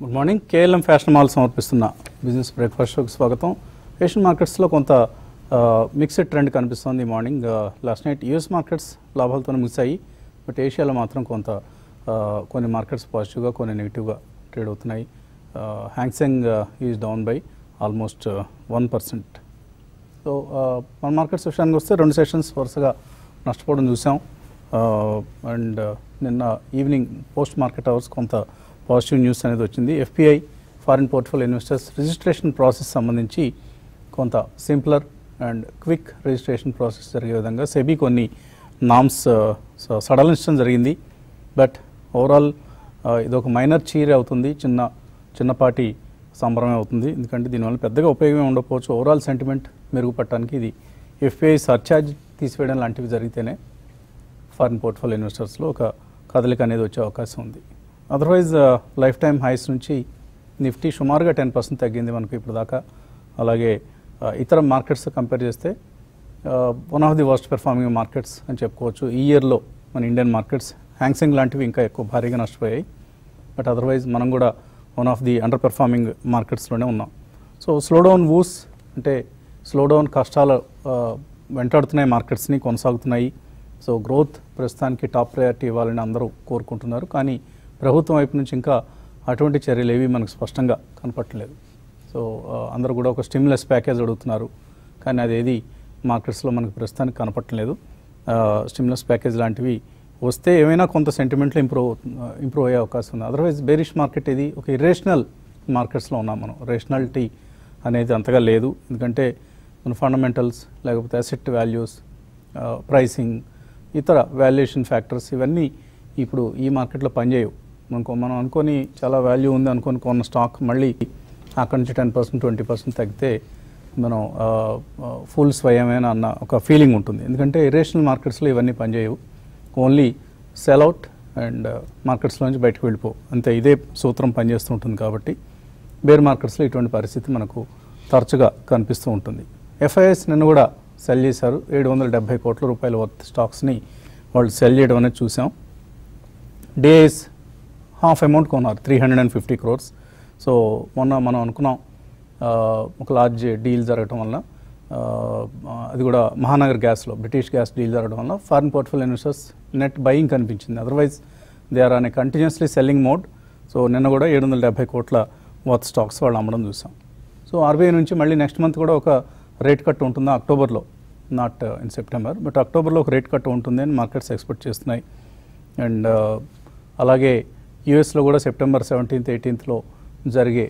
Good morning KLM fashion mall సమర్పిస్తున్న business breakfast షోకి స్వాగతం ఏషియన్ మార్కెట్స్లో కొంత మిక్స్డ్ ట్రెండ్ కనిపిస్తోంది ఈ morning last night US markets లాభాలతో మిక్స్ అయ్యి బట్ ఏషియాలో మాత్రం కొంత ఆ, కొన్ని మార్కెట్స్ పాజిటివ్గా కొన్ని నెగిటివ్గా ట్రేడ్ అవుతున్నాయి Hang Seng is down by almost one percent so మన మార్కెట్స్ విషయానికి వస్తే రెండు సెషన్స్ వరుసగా నష్టపోవడం చూసాం అండ్ నిన్న ఈవినింగ్ పోస్ట్ మార్కెట్ అవర్స్ కొంత పాజిటివ్ న్యూస్ అనేది వచ్చింది FPI foreign portfolio investors registration process సంబంధించి కొంత simpler and quick registration process జరిగే విధంగా సెబీ కొన్ని నామ్స్ సడలించడం జరిగింది బట్ ఓవరాల్ ఇది ఒక మైనర్ చీర అవుతుంది చిన్న చిన్నపాటి సంబరమే అవుతుంది ఎందుకంటే దీనివల్ల పెద్దగా ఉపయోగం ఉండకపోవచ్చు ఓవరాల్ సెంటిమెంట్ మెరుగుపడటానికి ఇది ఎఫ్ఐఐ సర్చార్జ్ తీసివేయడం లాంటివి జరిగితేనే ఫారిన్ పోర్ట్ఫోలియో ఇన్వెస్టర్స్లో ఒక కదలిక అనేది వచ్చే అవకాశం ఉంది అదర్వైజ్ లైఫ్ టైం హైస్ నుంచి నిఫ్టీ సుమారుగా టెన్ పర్సెంట్ తగ్గింది మనకు ఇప్పుడు దాకా అలాగే uh, ఇతర మార్కెట్స్ కంపేర్ చేస్తే one of the worst performing markets అని చెప్పుకోవచ్చు ఈ ఇయర్లో మన ఇండియన్ మార్కెట్స్ హ్యాంగ్సింగ్ లాంటివి ఇంకా ఎక్కువ భారీగా నష్టపోయాయి బట్ అదర్వైజ్ మనం కూడా one of the underperforming మార్కెట్స్లోనే ఉన్నాం సో స్లో డౌన్ వూస్ అంటే స్లో డౌన్ కష్టాలు ఆ, వెంటాడుతున్నాయి మార్కెట్స్ని కొనసాగుతున్నాయి సో గ్రోత్ ప్రస్తుతానికి టాప్ ప్రయారిటీ ఇవ్వాలని అందరూ కోరుకుంటున్నారు కానీ ప్రభుత్వం వైపు నుంచి ఇంకా అటువంటి చర్యలు ఏవి మనకు స్పష్టంగా కనపట్టలేదు సో ఆ, అందరూ కూడా ఒక స్టిమ్యులస్ ప్యాకేజ్ అడుగుతున్నారు కానీ అదేది మార్కెట్స్లో మనకు ప్రస్తుతానికి కనపట్టలేదు స్టిమ్యులస్ ప్యాకేజ్ లాంటివి వస్తే ఏమైనా కొంత సెంటిమెంట్లో ఇంప్రూవ్ ఇంప్రూవ్ అయ్యే అవకాశం ఉంది అదర్వైజ్ బేరిష్ మార్కెట్ ఇది ఒక ఇరేషనల్ మార్కెట్స్లో ఉన్నాం మనం రేషనాలిటీ అనేది అంతగా లేదు ఎందుకంటే మన ఫండమెంటల్స్ లేకపోతే అసెట్ వాల్యూస్ ప్రైసింగ్ ఇతర వాల్యుయేషన్ ఫ్యాక్టర్స్ ఇవన్నీ ఇప్పుడు ఈ మార్కెట్లో పనిచేయవు మనకు మనం అనుకొని చాలా వాల్యూ ఉంది అనుకొని కొన్న స్టాక్ మళ్ళీ అక్కడి నుంచి టెన్ పర్సెంట్ ట్వంటీ పర్సెంట్ తగ్గితే మనం ఫుల్ స్వయమేన అన్న ఒక ఫీలింగ్ ఉంటుంది ఎందుకంటే ఇరేషనల్ మార్కెట్స్లో ఇవన్నీ పనిచేయవు ఓన్లీ సెల్ అవుట్ అండ్ మార్కెట్స్లోంచి బయటకు వెళ్ళిపో అంతే ఇదే సూత్రం పనిచేస్తూ ఉంటుంది కాబట్టి బేర్ మార్కెట్స్లో ఇటువంటి పరిస్థితి మనకు తరచుగా కనిపిస్తూ ఉంటుంది ఎఫ్ఐఎస్ నిన్న కూడా సెల్ చేశారు ఏడు వందల డెబ్బై కోట్ల రూపాయల వర్త్ స్టాక్స్ని వాళ్ళు సెల్ చేయడం అనేది చూసాం డేస్ హాఫ్ అమౌంట్ కొన్నారు three hundred and fifty crores so మొన్న మనం అనుకున్నాం ఆ, ఒక లార్జ్ డీల్ జరగటం వల్ల ఆ, అది కూడా మహానగర్ గ్యాస్లో బ్రిటిష్ గ్యాస్ డీల్ జరగడం వల్ల foreign portfolio investors net buying కనిపించింది అదర్వైజ్ దే ఆర్ అనే కంటిన్యూస్లీ సెల్లింగ్ మోడ్ సో నిన్న కూడా ఏడు వందల డెబ్బై కోట్ల వర్త్ స్టాక్స్ వాళ్ళు అమ్మడం చూసాం సో ఆర్బీఐ నుంచి మళ్ళీ నెక్స్ట్ మంత్ కూడా ఒక రేట్ కట్ ఉంటుందా అక్టోబర్లో నాట్ ఇన్ సెప్టెంబర్ బట్ అక్టోబర్లో ఒక రేట్ కట్ ఉంటుంది అని మార్కెట్స్ ఎక్స్పెక్ట్ చేస్తున్నాయి అండ్ అలాగే యుఎస్లో కూడా సెప్టెంబర్ సెవెంటీన్త్ ఎయిటీన్త్లో జరిగే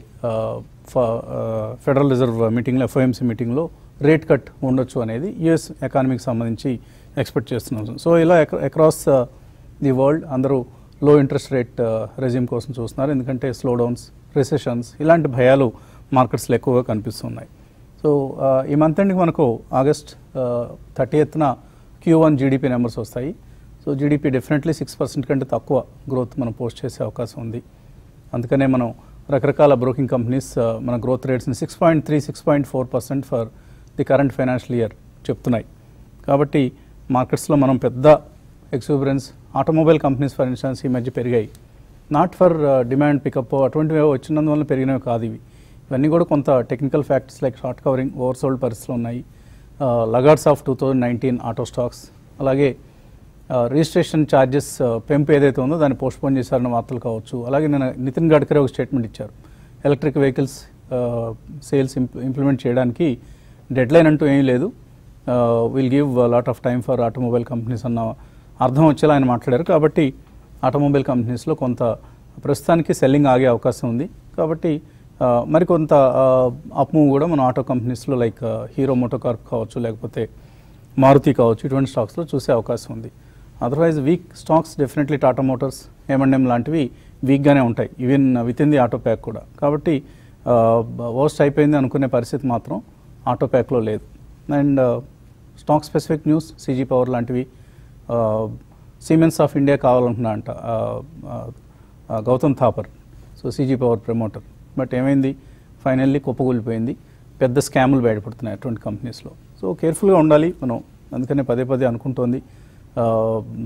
ఫెడరల్ రిజర్వ్ మీటింగ్లో ఎఫ్ఓఎంసీ మీటింగ్లో రేట్ కట్ ఉండొచ్చు అనేది యుఎస్ ఎకానమీకి సంబంధించి ఎక్స్పెక్ట్ చేస్తున్నాం సో ఇలా అక్రాస్ ది వరల్డ్ అందరూ లో ఇంట్రెస్ట్ రేట్ రెజ్యూమ్ కోసం చూస్తున్నారు ఎందుకంటే స్లో డౌన్స్ రిసెషన్స్ ఇలాంటి భయాలు మార్కెట్స్లో ఎక్కువగా కనిపిస్తున్నాయి సో ఆ, ఈ మంత్ ఎండ్కి మనకు ఆగస్ట్ థర్టీ ఎత్తున క్యూ వన్ జీడిపి నెంబర్స్ వస్తాయి so GDP definitely six percent కంటే తక్కువ గ్రోత్ మనం పోస్ట్ చేసే అవకాశం ఉంది అందుకనే మనం రకరకాల బ్రోకింగ్ కంపెనీస్ ఆ, మన గ్రోత్ రేట్స్ని six point three six point four percent for the current financial year చెప్తున్నాయి కాబట్టి మార్కెట్స్లో మనం పెద్ద exuberance automobile companies for instance ఈ మధ్య పెరిగాయి నాట్ ఫర్ డిమాండ్ పికప్ అటువంటివి వచ్చినందువల్ల పెరిగినవి కాదు ఇవి ఇవన్నీ కూడా కొంత technical factors like short covering oversold పరిస్థితులు ఉన్నాయి laggards of two thousand nineteen auto stocks అలాగే రిజిస్ట్రేషన్ ఛార్జెస్ పెంపు ఏదైతే ఉందో దాన్ని పోస్ట్పోన్ చేశారన్న వార్తలు కావచ్చు అలాగే నేను నితిన్ గడ్కరీ ఒక స్టేట్మెంట్ ఇచ్చారు ఎలక్ట్రిక్ వెహికల్స్ సేల్స్ ఇంప్లిమెంట్ చేయడానికి డెడ్ లైన్ అంటూ ఏమీ లేదు will give lot of time for automobile companies అన్న అర్థం వచ్చేలా ఆయన మాట్లాడారు కాబట్టి ఆటోమొబైల్ కంపెనీస్లో కొంత ప్రస్తుతానికి సెల్లింగ్ ఆగే అవకాశం ఉంది కాబట్టి ఆ, మరికొంత అప్ మూవ్ కూడా మన ఆటో కంపెనీస్లో లైక్ హీరో మోటోకార్ప్ కావచ్చు లేకపోతే మారుతి కావచ్చు ఇటువంటి స్టాక్స్లో చూసే అవకాశం ఉంది otherwise weak stocks definitely Tata Motors ఏమండెం లాంటివి వీక్గానే ఉంటాయి even within the auto pack కూడా కాబట్టి వర్స్ట్ అయిపోయింది అనుకునే పరిస్థితి మాత్రం ఆటో ప్యాక్లో లేదు and stock specific news CG power లాంటివి సిమెన్స్ ఆఫ్ ఇండియా కావాలనుకున్నా అంట ఆ, ఆ, ఆ, Gautam Thapar so CG power promoter but ఏమైంది ఫైనల్లీ కుప్పకూలిపోయింది పెద్ద స్కాములు బయటపడుతున్నాయి అటువంటి కంపెనీస్లో సో కేర్ఫుల్గా ఉండాలి మనం అందుకనే పదే పదే అనుకుంటోంది ఆ,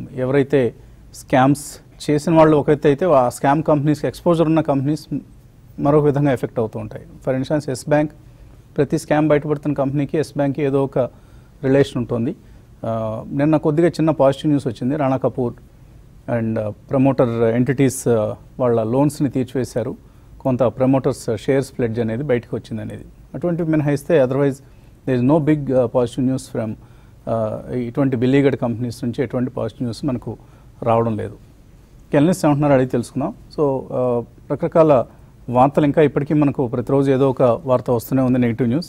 ఎవరైతే స్కామ్స్ చేసిన వాళ్ళు ఒకరైతే అయితే ఆ స్కామ్ కంపెనీస్కి ఎక్స్పోజర్ ఉన్న కంపెనీస్ మరొక విధంగా ఎఫెక్ట్ అవుతూ ఉంటాయి ఫర్ ఇన్స్టాన్స్ ఎస్ బ్యాంక్ ప్రతి స్కామ్ బయటపడుతున్న కంపెనీకి ఎస్ బ్యాంక్కి ఏదో ఒక రిలేషన్ ఉంటుంది ఆ, నిన్న కొద్దిగా చిన్న పాజిటివ్ న్యూస్ వచ్చింది Rana Kapoor and promoter entities వాళ్ళ లోన్స్ని తీర్చివేశారు కొంత ప్రమోటర్స్ షేర్స్ ప్లెడ్జ్ అనేది బయటకు వచ్చింది అనేది అటువంటివి మినహాయిస్తే otherwise there is no big positive news from ఇటువంటి బిల్లీగడ్ కంపెనీస్ నుంచి ఎటువంటి పాజిటివ్ న్యూస్ మనకు రావడం లేదు కెల్నెస్ ఏమంటున్నారు అడిగి తెలుసుకుందాం సో ఆ, రకరకాల వార్తలు ఇంకా ఇప్పటికీ మనకు ప్రతిరోజు ఏదో ఒక వార్త వస్తూనే ఉంది నెగిటివ్ న్యూస్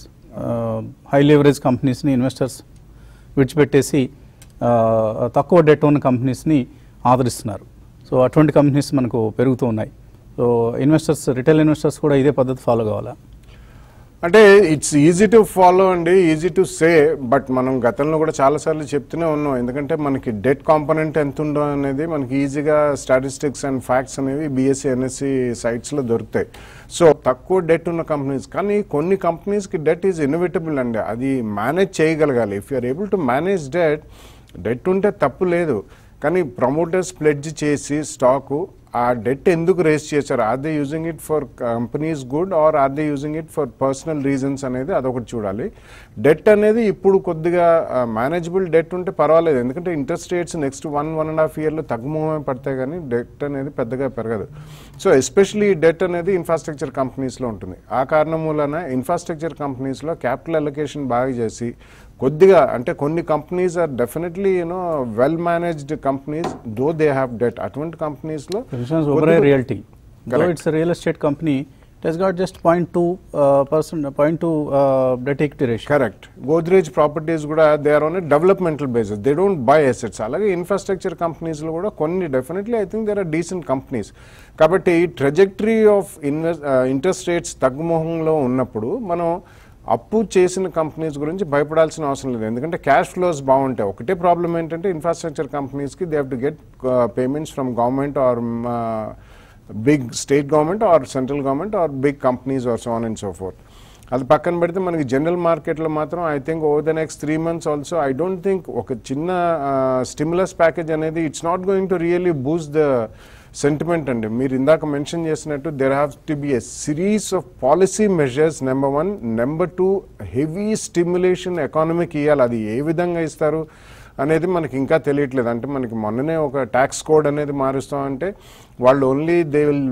హై లెవరేజ్ కంపెనీస్ని ఇన్వెస్టర్స్ విడిచిపెట్టేసి ఆ, తక్కువ డెట్ ఉన్న కంపెనీస్ని ఆదరిస్తున్నారు సో అటువంటి కంపెనీస్ మనకు పెరుగుతూ ఉన్నాయి సో ఇన్వెస్టర్స్ రిటైల్ ఇన్వెస్టర్స్ కూడా ఇదే పద్ధతి ఫాలో కావాలా అంటే ఇట్స్ ఈజీ టు ఫాలో అండి ఈజీ టు సే బట్ మనం గతంలో కూడా చాలాసార్లు చెప్తూనే ఉన్నాం ఎందుకంటే మనకి డెట్ కాంపోనెంట్ ఎంత ఉందో అనేది మనకి ఈజీగా స్టాటిస్టిక్స్ అండ్ ఫ్యాక్ట్స్ అనేవి బీఎస్సీ ఎన్ఎస్సి సైట్స్లో దొరుకుతాయి సో తక్కువ డెట్ ఉన్న కంపెనీస్ కానీ కొన్ని కంపెనీస్కి డెట్ ఈజ్ ఇన్నోవేటబుల్ అండి అది మేనేజ్ చేయగలగాలి if you're able to manage debt debt ఉంటే తప్పు లేదు కానీ ప్రమోటర్స్ ప్లెడ్జ్ చేసి స్టాకు ఆ డెట్ ఎందుకు రేస్ చేశారు are they using it for companies good or are they using it for personal reasons అనేది అదొకటి చూడాలి డెట్ అనేది ఇప్పుడు కొద్దిగా మేనేజబుల్ డెట్ ఉంటే పర్వాలేదు ఎందుకంటే interest rates next one one and half ఇయర్లో తగ్గుముఖమే పడతాయి కానీ డెట్ అనేది పెద్దగా పెరగదు సో ఎస్పెషలీ డెట్ అనేది ఇన్ఫ్రాస్ట్రక్చర్ కంపెనీస్లో ఉంటుంది ఆ కారణం మూలన ఇన్ఫ్రాస్ట్రక్చర్ కంపెనీస్లో క్యాపిటల్ అలొకేషన్ బాగా చేసి కొద్దిగా అంటే కొన్ని companies are definitely you know well managed companies though they have debt అటువంటి కంపెనీస్లో insurance Oberoi realty Correct. It's real estate company it has got just point two percent point two debt equity ratio correct Godrej properties కూడా they are on developmental basis they don't buy assets అలాగే infrastructure కంపెనీస్లో కూడా కొన్ని definitely I think there are decent companies కాబట్టి trajectory of invest interest rates తగ్గుముఖంలో ఉన్నప్పుడు మనం అప్పు చేసిన కంపెనీస్ గురించి భయపడాల్సిన అవసరం లేదు ఎందుకంటే క్యాష్ ఫ్లోస్ బాగుంటాయి ఒకటే ప్రాబ్లం ఏంటంటే ఇన్ఫ్రాస్ట్రక్చర్ కంపెనీస్కి they have to get payments from government or big state government or central government or big companies or so on and so forth అది పక్కన పెడితే మనకి జనరల్ మార్కెట్లో మాత్రం I think over the next three months also I don't think ఒక చిన్న stimulus package అనేది it's not going to really boost the sentiment అండి మీరు ఇందాక మెన్షన్ చేసినట్టు there have to be a series of policy measures number one number two heavy stimulation ఎకానమీకి ఇవ్వాలి అది ఏ విధంగా ఇస్తారు అనేది మనకి ఇంకా తెలియట్లేదు అంటే మనకి మొన్ననే ఒక ట్యాక్స్ కోడ్ అనేది మారుస్తామంటే వాళ్ళు ఓన్లీ దే విల్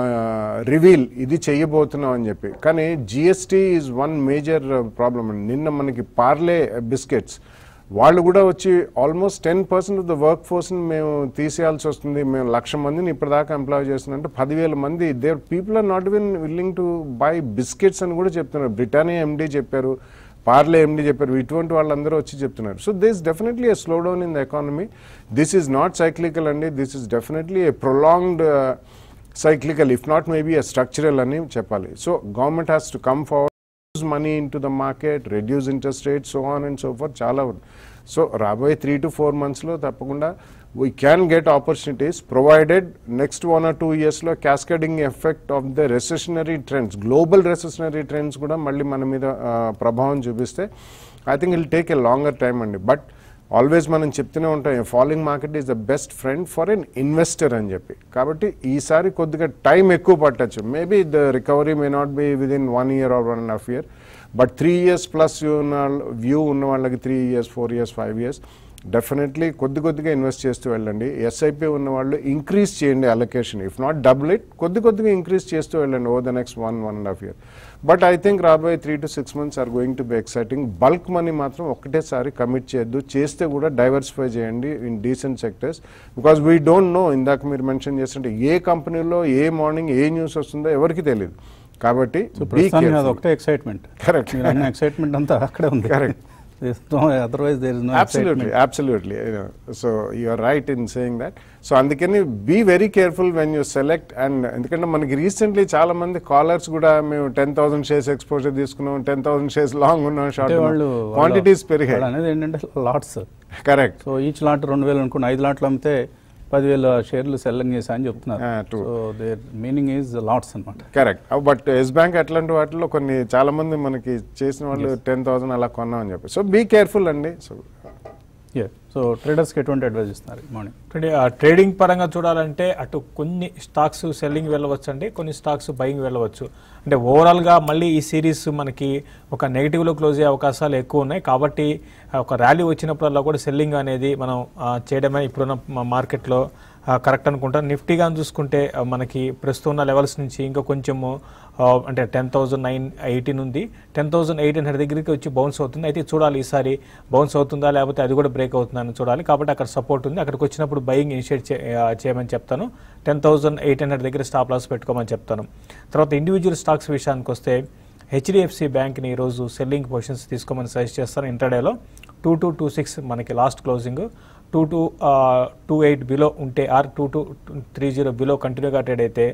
రివీల్ ఇది చెయ్యబోతున్నాం అని చెప్పి కానీ GST is one major problem అండి నిన్న మనకి పార్లే బిస్కెట్స్ వాళ్ళు కూడా వచ్చి almost ten percent of the work ఫోర్స్ని మేము తీసేయాల్సి వస్తుంది మేము లక్ష మందిని ఇప్పటిదాకా ఎంప్లాయ్ చేస్తున్నంటే పదివేల మంది there people are not even willing to buy biscuits అని కూడా చెప్తున్నారు బ్రిటానియా ఎండీ చెప్పారు పార్లే ఎండి చెప్పారు ఇటువంటి వాళ్ళందరూ వచ్చి చెప్తున్నారు so this definitely a slow down in the economy this is not cyclical అండి this is definitely a prolonged cyclical if not maybe a structural అని చెప్పాలి so government has to come forward use money into the market reduce interest rate so on and so forth చాలా ఉంది so రాబోయే three to four మంత్స్లో తప్పకుండా we can get opportunities provided next one or two ఇయర్స్లో cascading effect of the recessionary trends global recessionary trends కూడా మళ్ళీ మన మీద ఆ, ప్రభావం చూపిస్తే I think it'll take a longer time అండి బట్ ఆల్వేస్ మనం చెప్తూనే ఉంటాం following market is the best friend for an investor అని చెప్పి కాబట్టి ఈసారి కొద్దిగా టైం ఎక్కువ పట్టచ్చు maybe the recovery may not be within one year or one and half year but three years plus ఉన్న వ్యూ ఉన్న వాళ్ళకి three years four years five years definitely కొద్ది కొద్దిగా ఇన్వెస్ట్ చేస్తూ వెళ్ళండి ఎస్ఐపి ఉన్న వాళ్ళు ఇంక్రీజ్ చేయండి allocation if not double it కొద్ది కొద్దిగా ఇంక్రీజ్ చేస్తూ వెళ్ళండి over the next one one and half year but I think రాబోయే three to six months are going to be exciting bulk money మాత్రం ఒకటేసారి కమిట్ చేయొద్దు చేస్తే కూడా డైవర్సిఫై చేయండి in decent sectors because we don't know ఇందాక మీరు mention చేస్తుంటే ఏ కంపెనీలో ఏ మార్నింగ్ ఏ న్యూస్ వస్తుందో ఎవరికి తెలియదు కాబట్టి సో be ప్రస్తుతానికి అది careful. ఒకటే ఎక్సైట్మెంట్ Correct. ఎక్సైట్మెంట్ అంతా అక్కడే ఉంది Correct. Otherwise there is no absolutely absolutely you know, so you are right in saying that so అందుకని be very careful when you select and ఎందుకంటే మనకి రీసెంట్లీ చాలా మంది కాలర్స్ కూడా మేము టెన్ థౌసండ్ షేర్స్ ఎక్స్పోజర్ తీసుకున్నాం టెన్ థౌసండ్ షేర్స్ లాంగ్ ఉన్నాం అంటే షార్ట్ వాళ్ళు క్వాంటిటీస్ వాళ్ళు పెరిగాయి అనేది ఏంటంటే lots correct so each lot రెండు వేలు అనుకున్న ఐదు లాట్లు అమ్మితే పదివేల షేర్లు సెల్లింగ్ చేశా అని చెప్తున్నారు Ah, true. So their meaning is lots అనమాట కరెక్ట్ బట్ ఎస్ బ్యాంక్ అట్లాంటి వాటిలో కొన్ని చాలా మంది మనకి చేసిన వాళ్ళు టెన్ థౌసండ్ అలా కొన్నామని చెప్పి సో బీ కేర్ఫుల్ అండి సో సో ట్రేడర్స్కి ఎటువంటి అడ్వైజ్ ఇస్తున్నారు మార్నింగ్ అంటే ఆ ట్రేడింగ్ పరంగా చూడాలంటే అటు కొన్ని స్టాక్స్ సెల్లింగ్ వెళ్ళవచ్చు అండి కొన్ని స్టాక్స్ బయింగ్ వెళ్ళవచ్చు అంటే ఓవరాల్గా మళ్ళీ ఈ సిరీస్ మనకి ఒక నెగిటివ్లో క్లోజ్ అయ్యే అవకాశాలు ఎక్కువ ఉన్నాయి కాబట్టి ఆ, ఒక ర్యాలీ వచ్చినప్పుడల్లా కూడా సెల్లింగ్ అనేది మనం ఆ, చేయడమే ఇప్పుడున్న మా- మార్కెట్లో కరెక్ట్ అనుకుంటాను నిఫ్టీగా చూసుకుంటే ఆ, మనకి ప్రస్తుతం ఉన్న లెవెల్స్ నుంచి ఇంకా కొంచెము ఆ, అంటే టెన్ థౌజండ్ నైన్ ఎయిటీన్ ఉంది టెన్ థౌసండ్ ఎయిట్ హండ్రెడ్ దగ్గరికి వచ్చి బౌన్స్ అవుతుంది అయితే చూడాలి ఈసారి బౌన్స్ అవుతుందా లేకపోతే అది కూడా బ్రేక్ అవుతుందా అని చూడాలి కాబట్టి అక్కడ సపోర్ట్ ఉంది అక్కడికి వచ్చినప్పుడు బయింగ్ ఇనిషియేట్ చే- ఆ, చేయమని చెప్తాను టెన్ థౌసండ్ ఎయిట్ హండ్రెడ్ దగ్గర స్టాప్ లాస్ పెట్టుకోమని చెప్తాను తర్వాత ఇండివిజువల్ స్టాక్స్ విషయానికి వస్తే హెచ్డిఎఫ్సి బ్యాంక్ని ఈరోజు సెల్లింగ్ పొజిషన్స్ తీసుకోమని సజెస్ట్ చేస్తాను ఇంటర్డేలో టూ టూ టూ సిక్స్ మనకి last closing two two two eight below ఉంటే or two two three zero below కంటిన్యూగా ట్రేడ్ అయితే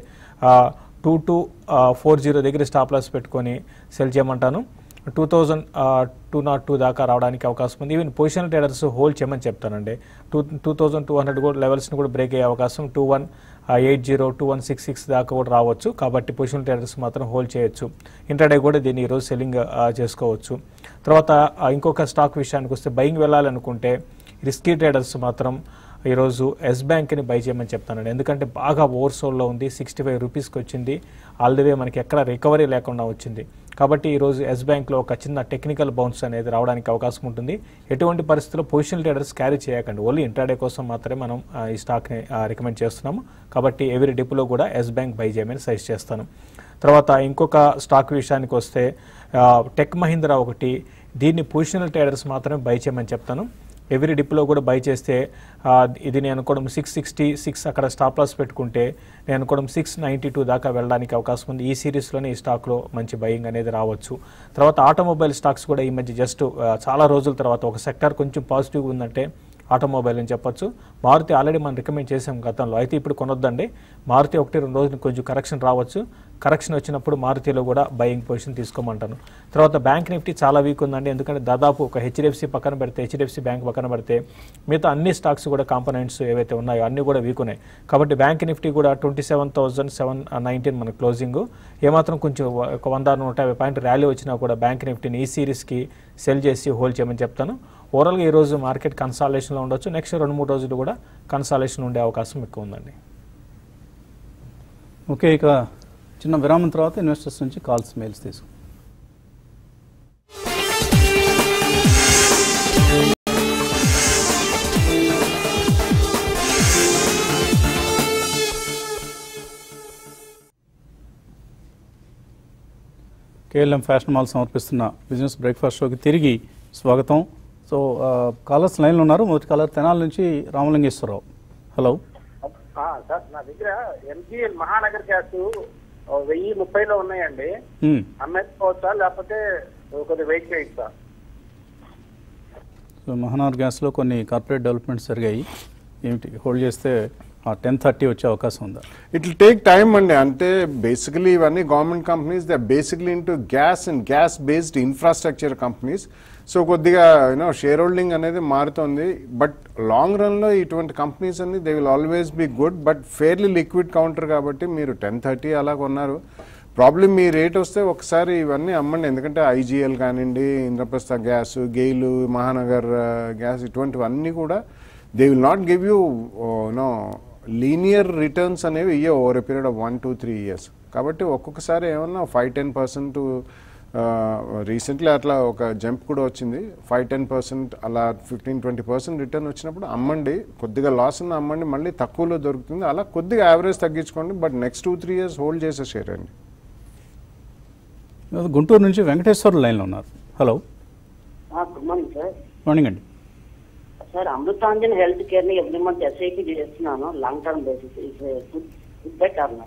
టూ టూ ఫోర్ జీరో దగ్గర స్టాప్ లాస్ పెట్టుకొని సెల్ చేయమంటాను two thousand two nought two దాకా రావడానికి అవకాశం ఉంది ఈవెన్ పొజిషన్ ట్రేడర్స్ హోల్డ్ చేయమని చెప్తానండి two two thousand two hundred కూడా లెవెల్స్ని కూడా బ్రేక్ అయ్యే అవకాశం two one eight zero two one six six దాకా కూడా రావచ్చు కాబట్టి పొజిషన్ ట్రేడర్స్ మాత్రం హోల్డ్ చేయొచ్చు ఇంటర్డే కూడా దీన్ని ఈరోజు సెల్లింగ్ చేసుకోవచ్చు తర్వాత ఆ, ఇంకొక స్టాక్ విషయానికి వస్తే బయింగ్ వెళ్ళాలనుకుంటే రిస్కీ ట్రేడర్స్ మాత్రం ఈరోజు ఎస్ బ్యాంక్ని బై చేయమని చెప్తానండి ఎందుకంటే బాగా ఓవర్సోల్లో ఉంది సిక్స్టీ ఫైవ్ రూపీస్కి వచ్చింది ఆల్ ది వే మనకి ఎక్కడ రికవరీ లేకుండా వచ్చింది కాబట్టి ఈరోజు ఎస్ బ్యాంక్లో ఒక చిన్న టెక్నికల్ బౌన్స్ అనేది రావడానికి అవకాశం ఉంటుంది ఎటువంటి పరిస్థితుల్లో పొజిషన్ ట్రేడర్స్ క్యారీ చేయకండి ఓన్లీ ఇంట్రాడే కోసం మాత్రమే మనం ఆ, ఈ స్టాక్ని రికమెండ్ చేస్తున్నాము కాబట్టి ఎవరి డిపోలో కూడా ఎస్ బ్యాంక్ బై చేయమని సజెస్ట్ చేస్తాను తర్వాత ఇంకొక స్టాక్ విషయానికి వస్తే ఆ, టెక్ మహీంద్రా ఒకటి దీన్ని పొజిషనల్ ట్రేడర్స్ మాత్రమే బై చేయమని చెప్తాను ఎవరి డిప్లో కూడా బై చేస్తే ఆ, ఇది నేను అనుకోవడం సిక్స్ సిక్స్టీ సిక్స్ అక్కడ స్టాప్ లాస్ పెట్టుకుంటే నేను అనుకోవడం సిక్స్ నైంటీ టూ దాకా వెళ్ళడానికి అవకాశం ఉంది ఈ సిరీస్లోనే ఈ స్టాక్లో మంచి బయింగ్ అనేది రావచ్చు తర్వాత ఆటోమొబైల్ స్టాక్స్ కూడా ఈ మధ్య జస్ట్ చాలా రోజుల తర్వాత ఒక సెక్టర్ కొంచెం పాజిటివ్ ఉందంటే ఆటోమొబైల్ అని చెప్పొచ్చు మారుతి ఆల్రెడీ మనం రికమెండ్ చేసాం గతంలో అయితే ఇప్పుడు కొనొద్దండి మారుతి ఒకటి రెండు రోజులు కొంచెం కరెక్షన్ రావచ్చు కరెక్షన్ వచ్చినప్పుడు మారుతిలో కూడా బయింగ్ పొజిషన్ తీసుకోమంటాను తర్వాత బ్యాంక్ నిఫ్టీ చాలా వీక్ ఉందండి ఎందుకంటే దాదాపు ఒక హెచ్డిఎఫ్సి పక్కన పెడితే హెచ్డిఎఫ్సి బ్యాంక్ పక్కన పెడితే మిగతా అన్ని స్టాక్స్ కూడా కాంపనెంట్స్ ఏవైతే ఉన్నాయో అన్ని కూడా వీక్ ఉన్నాయి కాబట్టి బ్యాంక్ నిఫ్టీ కూడా twenty seven thousand seven nineteen మన క్లోజింగ్ ఏమాత్రం కొంచెం ఒక వంద నూట యాభై పాయింట్ ర్యాలీ వచ్చినా కూడా బ్యాంక్ నిఫ్టీని ఈ సిరీస్కి సెల్ చేసి హోల్డ్ చేయమని చెప్తాను ఓవరాల్గా ఈ రోజు మార్కెట్ కన్సాలేషన్లో ఉండొచ్చు నెక్స్ట్ రెండు మూడు రోజులు కూడా కన్సాలేషన్ ఉండే అవకాశం ఎక్కువ ఉందండి ఓకే ఇక చిన్న విరామం తర్వాత ఇన్వెస్టర్స్ నుంచి కాల్స్ మెయిల్స్ తీసుకు కేఎల్ఎం ఫ్యాషన్ మాల్ సమర్పిస్తున్న బిజినెస్ బ్రేక్ఫాస్ట్ షోకి తిరిగి స్వాగతం సో కాలర్స్ లైన్లో ఉన్నారు మొదటి కాలర్ తెనాల నుంచి రామలింగేశ్వరరావు హలో ఆ, సార్ నా దగ్గర ఎంజీఎల్ మహానగర్ గ్యాస్ ఓ వెయ్యి ముప్పైలో ఉన్నాయండి మ్మ్. అమ్మేసుకోవచ్చా లేకపోతే కొద్దిగా వెయిట్ చేయొచ్చా సో మహానగర్ గ్యాస్లో కొన్ని కార్పొరేట్ డెవలప్మెంట్స్ జరిగాయి ఏమిటి హోల్డ్ చేస్తే టెన్ థర్టీ వచ్చే అవకాశం ఉందా ఇట్ విల్ టేక్ టైమ్ అండి అంటే బేసికలీ ఇవన్నీ government companies they basically into gas and gas based infrastructure companies so కొద్దిగా యూనో షేర్ హోల్డింగ్ అనేది మారుతుంది బట్ లాంగ్ రన్లో ఇటువంటి కంపెనీస్ అన్ని they will always be good but fairly liquid counter కాబట్టి మీరు టెన్ థర్టీ అలా కొన్నారు ప్రాబ్లం మీ రేట్ వస్తే ఒకసారి ఇవన్నీ అమ్మండి ఎందుకంటే ఐజీఎల్ కానివ్వండి Indraprastha gas GAIL Mahanagar gas ఇటువంటివన్నీ కూడా they will not give you no linear returns అనేవి ఇయ్య over a period of one two three years కాబట్టి ఒక్కొక్కసారి ఏమన్నా ఫైవ్ టెన్ పర్సెంట్ రీసెంట్లీ అట్లా ఒక జంప్ కూడా వచ్చింది ఫైవ్ టెన్ పర్సెంట్ అలా ఫిఫ్టీన్ ట్వంటీ పర్సెంట్ రిటర్న్ వచ్చినప్పుడు అమ్మండి కొద్దిగా లాస్ ఉన్న అమ్మండి మళ్ళీ తక్కువలో దొరుకుతుంది అలా కొద్దిగా యావరేజ్ తగ్గించుకోండి but next two three years hold చేసే షేర్ అండి గుంటూరు నుంచి వెంకటేశ్వర లైన్లో ఉన్నారు hello good morning sir morning అండి సార్ అమృతాంజన్ హెల్త్ కేర్ ని ఎవ్రీ మంత్ ఎస్ఐపి చేస్తున్నాను long term basis good good buy term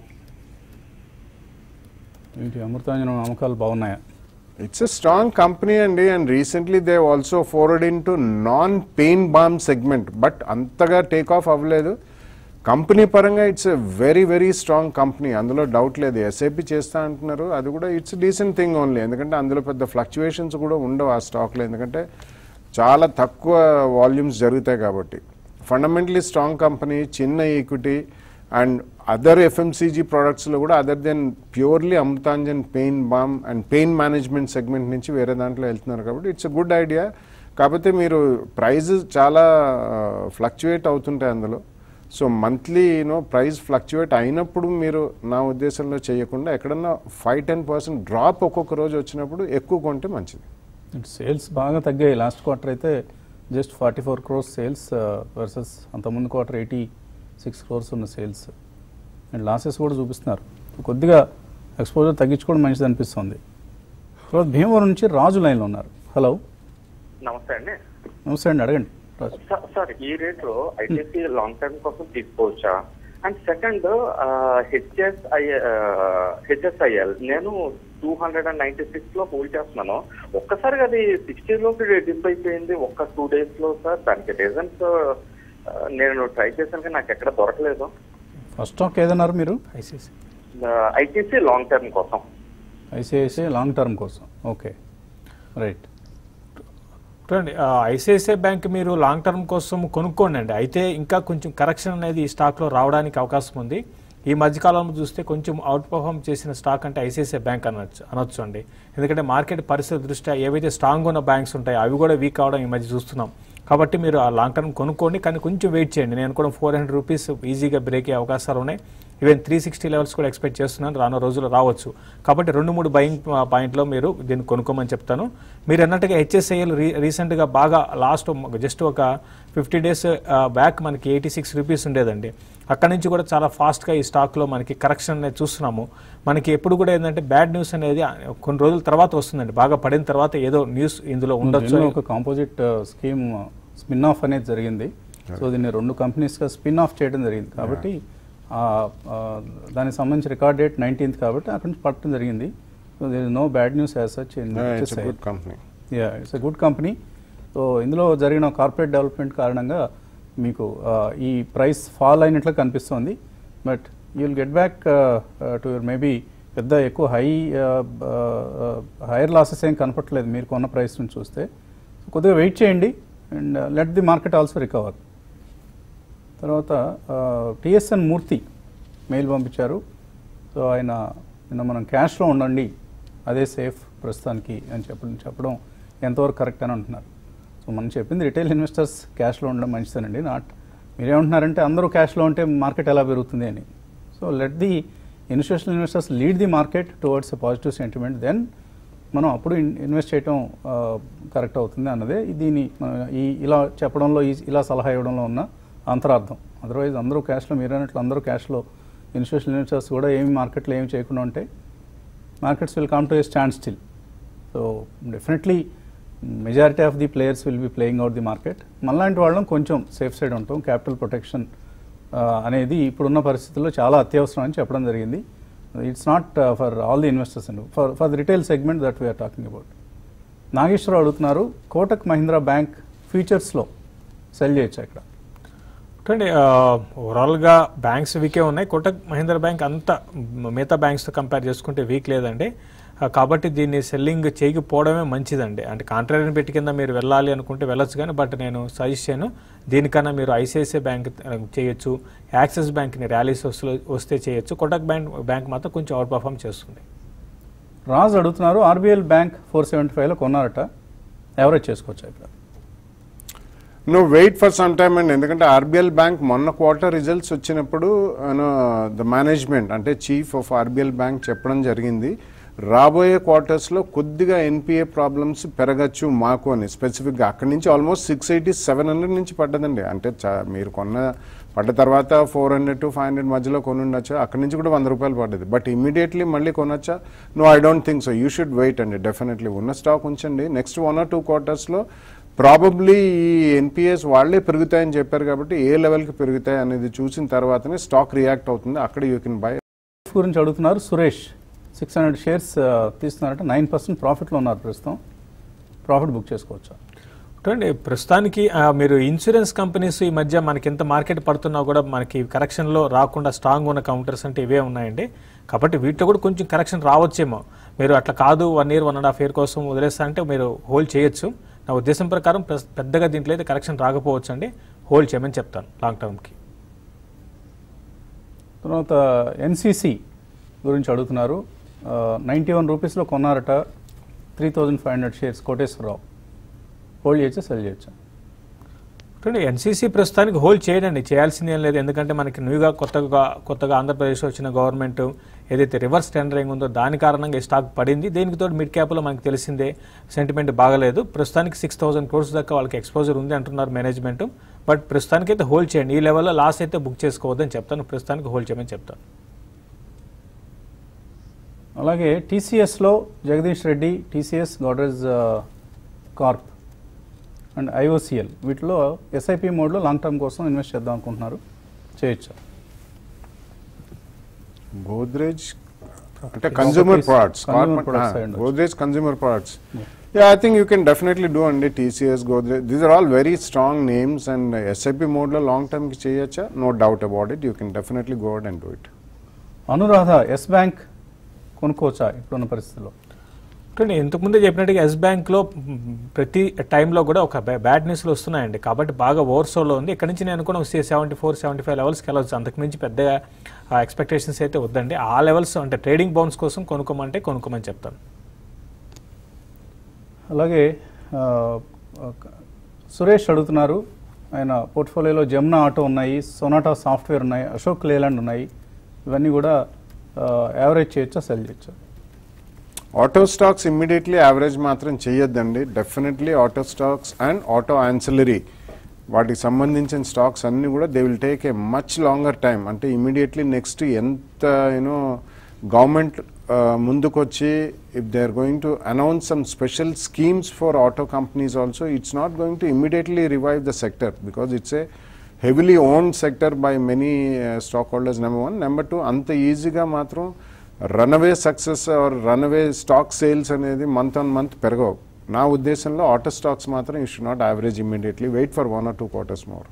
ఏంటి అమృతాంజనం అమ్మకాలు బాగున్నాయా ఇట్స్ ఎ స్ట్రాంగ్ కంపెనీ అండి and recently they also forward into non pain balm segment but అంతగా take off అవ్వలేదు company పరంగా it's a very very strong company అందులో doubt లేదు ఎస్ఐపి చేస్తా అంటున్నారు అది కూడా ఇట్స్ డీసెంట్ థింగ్ ఓన్లీ ఎందుకంటే అందులో పెద్ద ఫ్లక్చువేషన్స్ కూడా ఉండవు ఆ స్టాక్లో ఎందుకంటే చాలా తక్కువ వాల్యూమ్స్ జరుగుతాయి కాబట్టి ఫండమెంటలీ స్ట్రాంగ్ కంపెనీ చిన్న ఈక్విటీ అండ్ అదర్ ఎఫ్ఎంసీజీ ప్రోడక్ట్స్లో కూడా other than purely Amrutanjan pain balm and pain management segment నుంచి వేరే దాంట్లో వెళ్తున్నారు కాబట్టి ఇట్స్ అ గుడ్ ఐడియా కాకపోతే మీరు ప్రైజ్ చాలా ఫ్లక్చువేట్ అవుతుంటాయి అందులో so monthly you know price fluctuate అయినప్పుడు మీరు నా ఉద్దేశంలో చేయకుండా ఎక్కడన్నా ఫైవ్ టెన్ పర్సెంట్ డ్రాప్ ఒక్కొక్క రోజు వచ్చినప్పుడు ఎక్కువ కొంటే మంచిది సేల్స్ బాగా తగ్గాయి లాస్ట్ క్వార్టర్ అయితే just forty four crores sales versus అంతకుముందు క్వార్టర్ ఎయిటీ సిక్స్ క్రోర్స్ ఉన్న సేల్స్ అండ్ లాసెస్ కూడా చూపిస్తున్నారు కొద్దిగా ఎక్స్పోజర్ తగ్గించుకోవడం మంచిది అనిపిస్తుంది తర్వాత భీమవరం నుంచి రాజు లైన్లో ఉన్నారు హలో నమస్తే అండి నమస్తే అండి అడగండి రాజు స- సార్ ఈ రేట్ లో ఐటీసీ లాంగ్ టర్మ్ కోసం తీసుకోవచ్చా అండ్ సెకండ్ హెచ్ఎస్ఐ హెచ్ఎస్ఐఎల్ నేను two hundred and ninety six లో హోల్డ్ చేస్తున్నాను ఒక్కసారిగా అది సిక్స్టీ లోకి డిప్ అయిపోయింది ఒక్క టూ డేస్ లో సార్ దానికి రీజన్స్ నేను ట్రై చేశాను కానీ నాకు ఎక్కడ దొరకలేదు ఫస్ట్ స్టాక్ ఏదన్నారు మీరు ఐసీసీ ఐటీసీ లాంగ్ టర్మ్ కోసం ఐసిఐసిఐ లాంగ్ టర్మ్ కోసం ఓకే రైట్ చూడండి ఐసిఐసిఐ బ్యాంక్ మీరు లాంగ్ టర్మ్ కోసం కొనుక్కోండి అండి అయితే ఇంకా కొంచెం కరెక్షన్ అనేది ఈ స్టాక్లో రావడానికి అవకాశం ఉంది ఈ మధ్యకాలంలో చూస్తే కొంచెం అవుట్ పర్ఫామ్ చేసిన స్టాక్ అంటే ఐసిఐసిఐ బ్యాంక్ అనొచ్చు అనొచ్చు అండి ఎందుకంటే మార్కెట్ పరిస్థితి దృష్ట్యా ఏవైతే స్ట్రాంగ్ ఉన్న బ్యాంక్స్ ఉంటాయో అవి కూడా వీక్ అవడం ఈ మధ్య చూస్తున్నాం కాబట్టి మీరు ఆ లాంగ్ టర్మ్ కొనుక్కోండి కానీ కొంచెం వెయిట్ చేయండి నేను కూడా ఫోర్ హండ్రెడ్ రూపీస్ ఈజీగా బ్రేక్ అయ్యే అవకాశాలు ఉన్నాయి ఈవెన్ త్రీ సిక్స్టీ లెవెల్స్ కూడా ఎక్స్పెక్ట్ చేస్తున్నాను రాను రోజుల్లో రావచ్చు కాబట్టి రెండు మూడు బయింగ్ పాయింట్లో మీరు దీన్ని కొనుక్కోమని చెప్తాను మీరు అన్నట్టుగా హెచ్ఎస్ఐఎల్ రీ రీసెంట్గా బాగా లాస్ట్ జస్ట్ ఒక ఫిఫ్టీ డేస్ బ్యాక్ మనకి ఎయిటీ సిక్స్ రూపీస్ ఉండేదండి అక్కడి నుంచి కూడా చాలా ఫాస్ట్గా ఈ స్టాక్లో మనకి కరెక్షన్ అనేది చూస్తున్నాము మనకి ఎప్పుడు కూడా ఏంటంటే బ్యాడ్ న్యూస్ అనేది కొన్ని రోజుల తర్వాత వస్తుందండి బాగా పడిన తర్వాత ఏదో న్యూస్ ఇందులో ఉండొచ్చు దీనిలో ఒక కాంపోజిట్ స్కీమ్ స్పిన్ ఆఫ్ అనేది జరిగింది సో దీన్ని రెండు కంపెనీస్గా స్పిన్ ఆఫ్ చేయడం జరిగింది కాబట్టి ఆ, ఆ, దానికి సంబంధించి రికార్డ్ డేట్ నైన్టీన్త్ కాబట్టి అక్కడి నుంచి పట్టడం జరిగింది so there no bad news as such it's good company yeah it's a good company so ఇందులో జరిగిన కార్పొరేట్ డెవలప్మెంట్ కారణంగా మీకు ఆ, ఈ ప్రైస్ ఫాల్ అయినట్లు కనిపిస్తుంది but you will get back to your maybe పెద్ద ఎక్కువ హై హైయర్ లాసెస్ ఏం కనపట్లేదు మీరు కొన్న ప్రైస్ నుంచి చూస్తే కొద్దిగా వెయిట్ చేయండి and let the market also recover తర్వాత టిఎస్ఎన్ మూర్తి మెయిల్ పంపించారు సో ఆయన నిన్న మనం క్యాష్లో ఉండండి అదే సేఫ్ ప్రస్తుతానికి అని చెప్పడం చెప్పడం ఎంతవరకు కరెక్ట్ అని అంటున్నారు సో మనం చెప్పింది రిటైల్ ఇన్వెస్టర్స్ క్యాష్లో ఉండడం మంచిదేనండి నాట్ మీరేమంటున్నారంటే అందరూ క్యాష్లో ఉంటే మార్కెట్ ఎలా పెరుగుతుంది అని so let the institutional investors lead the market towards a positive sentiment then మనం అప్పుడు ఇన్- ఇన్వెస్ట్ చేయటం కరెక్ట్ అవుతుంది అన్నదే దీని మన ఈ ఇలా చెప్పడంలో ఈ ఇలా సలహా ఇవ్వడంలో ఉన్న అంతరార్థం అదర్వైజ్ అందరూ క్యాష్లో మీరు అన్నట్లు అందరూ క్యాష్లో ఇన్స్టిట్యూషనల్ ఇన్వెస్టర్స్ కూడా ఏమి మార్కెట్లో ఏమి చేయకుండా ఉంటే markets will come to a stand still so definitely majority of the players will be playing out the market మనలాంటి వాళ్ళం కొంచెం సేఫ్ సైడ్ ఉంటాం క్యాపిటల్ ప్రొటెక్షన్ అనేది ఇప్పుడున్న పరిస్థితుల్లో చాలా అత్యవసరం అని చెప్పడం జరిగింది it's not for all the investors and for for the retail segment that we're talking about Nageswara Rao అడుగుతున్నారు కోటక్ మహీంద్రా బ్యాంక్ ఫ్యూచర్స్లో సెల్ చేయొచ్చు ఇక్కడ చూడండి ఓవరాల్గా బ్యాంక్స్ వీకే ఉన్నాయి కోటక్ మహీంద్రా బ్యాంక్ అంత మిగతా బ్యాంక్స్తో కంపేర్ చేసుకుంటే వీక్ లేదండి ఆ, కాబట్టి దీన్ని సెల్లింగ్ చేయకపోవడమే మంచిదండి అంటే కాంట్రాక్ట్ పెట్టి కింద మీరు వెళ్ళాలి అనుకుంటే వెళ్ళొచ్చు కానీ బట్ నేను సజెస్ట్ చేయను దీనికన్నా మీరు ఐసిఐసిఐ బ్యాంక్ చేయొచ్చు యాక్సిస్ బ్యాంక్ని ర్యాలీస్ వస్తు- వస్తే చేయొచ్చు కోటక్ బ్యాంక్ బ్యాంక్ మాత్రం కొంచెం అవుట్ పర్ఫామ్ చేస్తుంది రాజు అడుగుతున్నారు ఆర్బీఎల్ బ్యాంక్ ఫోర్ సెవెంటీ ఫైవ్లో కొన్నారట ఎవరేజ్ చేసుకోవచ్చు ఇక్కడ no wait for some time అండి ఎందుకంటే ఆర్బిఎల్ బ్యాంక్ మొన్న క్వార్టర్ రిజల్ట్స్ వచ్చినప్పుడు ద మేనేజ్మెంట్ అంటే చీఫ్ ఆఫ్ ఆర్బిఎల్ బ్యాంక్ చెప్పడం జరిగింది రాబోయే క్వార్టర్స్లో కొద్దిగా ఎన్పిఏ ప్రాబ్లమ్స్ పెరగచ్చు మాకు అని స్పెసిఫిక్గా అక్కడి నుంచి almost six eighty seven hundred నుంచి పడ్డదండి అంటే చా- మీరు కొన్న పడ్డ తర్వాత four hundred to five hundred మధ్యలో కొని ఉండొచ్చు అక్కడి నుంచి కూడా వంద రూపాయలు పడ్డది బట్ ఇమీడియట్లీ మళ్ళీ కొనొచ్చా no I don't think so you should wait అండి డెఫినెట్లీ ఉన్న స్టాక్ ఉంచండి నెక్స్ట్ వన్ ఆర్ టూ క్వార్టర్స్లో ప్రాబబ్లీ ఈ ఎన్పిఎస్ వాళ్ళే పెరుగుతాయని చెప్పారు కాబట్టి ఏ లెవెల్కి పెరుగుతాయి అనేది చూసిన తర్వాతనే స్టాక్ రియాక్ట్ అవుతుంది అక్కడ యూ కెన్ బై గురించి అడుగుతున్నారు సురేష్ సిక్స్ హండ్రెడ్ షేర్స్ తీస్తున్నారంటే నైన్ పర్సెంట్ ప్రాఫిట్లో ఉన్నారు ప్రస్తుతం ప్రాఫిట్ బుక్ చేసుకోవచ్చా చూడండి ప్రస్తుతానికి ఆ, మీరు ఇన్సూరెన్స్ కంపెనీస్ ఈ మధ్య మనకి ఎంత మార్కెట్ పడుతున్నా కూడా మనకి కరెక్షన్లో రాకుండా స్ట్రాంగ్ ఉన్న కౌంటర్స్ అంటే ఇవే ఉన్నాయండి కాబట్టి వీటిలో కూడా కొంచెం కరెక్షన్ రావచ్చేమో మీరు అట్లా కాదు one year one and half year కోసం వదిలేస్తా అంటే మీరు హోల్డ్ చేయొచ్చు నా ఉద్దేశం ప్రకారం ప్రస్- పెద్దగా దీంట్లో అయితే కరెక్షన్ రాకపోవచ్చు అండి హోల్డ్ చేయమని చెప్తాను లాంగ్ టర్మ్కి తర్వాత ఎన్సీసీ గురించి అడుగుతున్నారు నైంటీ వన్ రూపీస్లో కొన్నారట three thousand five hundred shares Koteswara Rao hold చేయొచ్చా సెల్ చేయొచ్చా చూడండి ఎన్సీసీ ప్రస్తుతానికి హోల్డ్ చేయడండి చేయాల్సింది ఏం లేదు ఎందుకంటే మనకి న్యూగా కొత్తగా కొత్తగా ఆంధ్రప్రదేశ్ వచ్చిన గవర్నమెంట్ ఏదైతే రివర్స్ టెండరింగ్ ఉందో దాని కారణంగా ఈ స్టాక్ పడింది దీనికి తోడు మిడ్ క్యాప్లో మనకి తెలిసిందే సెంటిమెంట్ బాగలేదు ప్రస్తుతానికి సిక్స్ థౌసండ్ క్రోర్స్ దాకా వాళ్ళకి ఎక్స్పోజర్ ఉంది అంటున్నారు మేనేజ్మెంట్ బట్ ప్రస్తుతానికి అయితే హోల్డ్ చేయండి ఈ లెవెల్లో లాస్ అయితే బుక్ చేసుకోవద్దని చెప్తాను ప్రస్తుతానికి హోల్డ్ చేయమని చెప్తాను అలాగే టీసీఎస్లో Jagadish Reddy TCS Godrej Corp and IOCL వీటిలో ఎస్ఐపి మోడ్లో లాంగ్ టర్మ్ కోసం ఇన్వెస్ట్ చేద్దాం అనుకుంటున్నారు చేయొచ్చా గోద్రేజ్ అంటే consumer Properties, products consumer products అయి ఉండొచ్చు. Godrej consumer products yeah I think you can definitely do అండి TCS Godrej these are all very strong names and SIP మోడ్లో లాంగ్ టర్మ్కి చేయొచ్చా no doubt about it you can definitely go and do it Anuradha Yes bank కొనుక్కోవచ్చా ఇప్పుడున్న పరిస్థితుల్లో చూడండి ఇంతకుముందే చెప్పినట్టుగా yes బ్యాంక్లో ప్రతి టైంలో కూడా ఒక బ్యాడ్ న్యూస్లు వస్తున్నాయండి కాబట్టి బాగా ఓవర్సోలో ఉంది ఇక్కడ నుంచి నేను అనుకున్న సెవెంటీ ఫోర్ సెవెంటీ ఫైవ్ లెవెల్స్కి వెళ్ళవచ్చు అంతకుమించి పెద్ద ఎక్స్పెక్టేషన్స్ అయితే వద్దండి ఆ లెవెల్స్ అంటే ట్రేడింగ్ బౌన్స్ కోసం కొనుక్కోమంటే కొనుక్కోమని చెప్తాను అలాగే ఆ, ఒక- సురేష్ అడుగుతున్నారు ఆయన పోర్ట్ఫోలియోలో జమునా ఆటో ఉన్నాయి సొనాటా సాఫ్ట్వేర్ ఉన్నాయి అశోక్ లేలాండ్ ఉన్నాయి ఇవన్నీ కూడా యావరేజ్ చేయొచ్చా సెల్ చేయొచ్చా ఆటో స్టాక్స్ ఇమ్మీడియట్లీ యావరేజ్ మాత్రం చేయొద్దండి definitely auto stocks and auto ancillary వాటికి సంబంధించిన స్టాక్స్ అన్నీ కూడా they will take a much longer time అంటే ఇమీడియట్లీ నెక్స్ట్ ఎంత యూనో గవర్నమెంట్ ముందుకొచ్చి if they are going to announce some special schemes for auto companies also it's not going to immediately revive the sector because it's a heavily owned sector by many stock holders number one number two అంత ఈజీగా మాత్రం runaway success are run away stock sales అనేది month on month పెరగవు నా ఉద్దేశంలో auto stocks మాత్రం you should not average immediately wait for one or two quarters more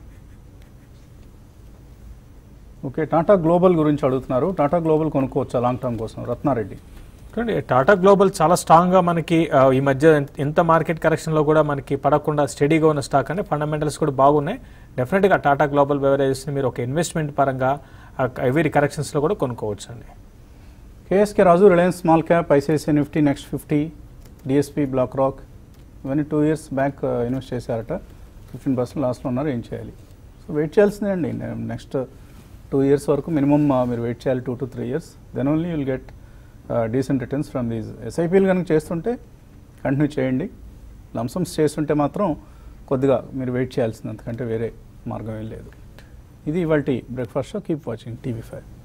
okay Tata Global గురించి అడుగుతున్నారు టాటా గ్లోబల్ కొనుక్కోవచ్చా లాంగ్ టర్మ్ కోసం రత్నారెడ్డి చూడండి టాటా గ్లోబల్ చాలా స్ట్రాంగ్గా మనకి ఆ, ఈ మధ్య ఎంత మార్కెట్ కరెక్షన్లో కూడా మనకి పడకుండా స్టడీగా ఉన్న స్టాక్ అంటే ఫండమెంటల్స్ కూడా బాగున్నాయి డెఫినెట్గా టాటా గ్లోబల్ బెవరేజెస్ని మీరు ఒక ఇన్వెస్ట్మెంట్ పరంగా ఎవరీ కరెక్షన్స్లో కూడా కొనుక్కోవచ్చు అండి KSK Raju Reliance small cap ICICI Nifty next fifty DSP BlackRock ఇవన్నీ టూ ఇయర్స్ బ్యాక్ ఇన్వెస్ట్ చేశారట ఫిఫ్టీన్ పర్సెంట్ లాస్లో ఉన్నారు ఏం చేయాలి సో వెయిట్ చేయాల్సిందే అండి నెక్స్ట్ టూ ఇయర్స్ వరకు మినిమమ్ మీరు వెయిట్ చేయాలి two to three years then only will get decent returns from these ఎస్ఐపీలు కనుక చేస్తుంటే కంటిన్యూ చేయండి లంసమ్స్ చేస్తుంటే మాత్రం కొద్దిగా మీరు వెయిట్ చేయాల్సింది అంతకంటే వేరే మార్గం ఏం లేదు ఇది ఇవాళ breakfast show keep watching TV five